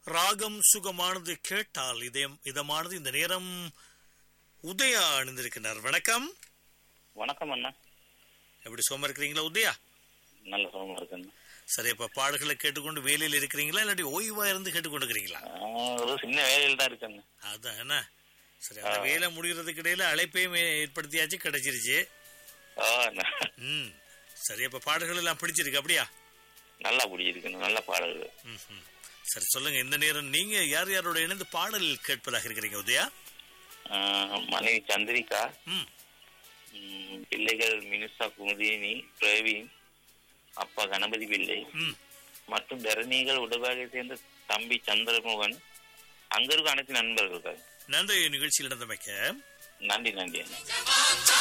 ராகம் சுகமானது கேட்டால் இதயம் இதமானது இந்த நேரம் உதயா அணிந்திருக்கிறார் வணக்கம் வணக்கம் அண்ணா எப்படி சோமா இருக்கிறீங்களா உதயா நல்ல சுகமா இருக்குண்ணா சரி இப்ப பாடல்களை கேட்டுக்கொண்டு வேலையில் இருக்கிறீங்களா இல்லாட்டி ஓய்வா இருந்து கேட்டுக்கொண்டு இருக்கிறீங்களா ஆஹ் ஒரு சின்ன வேலையில் தான் இருக்குண்ணா அதான் என்ன சரி அந்த வேலை முடிகிறதுக்கு இடையில அழைப்பையும் ஏ- ஏற்படுத்தியாச்சு கிடைச்சிருச்சு ஆ, ந- ம் சரி அப்ப பாடல்கள் எல்லாம் பிடிச்சிருக்கு அப்படியா நல்லா பிடிச்சிருக்குண்ணா நல்ல பாடல்கள் ம், ம். சரி சொல்லுங்க இந்த நேரம் நீங்க யார் யாரோட இணைந்து பாடல் கேட்பதாக இருக்கிறீங்க உதயா ஆஹ் மனைவி சந்திரிகா ம் ம், பிள்ளைகள் மினுசா குமுதினி பிரவீன் அப்பா கணபதி பிள்ளை ம் மற்றும் தரணிகள் உடவாக சேர்ந்த தம்பி சந்திரமோகன் அங்க இருக்க அனைத்து நண்பர்கள் நன்றி நிகழ்ச்சியில் நடந்தமைக்க நன்றி நன்றி அண்ணா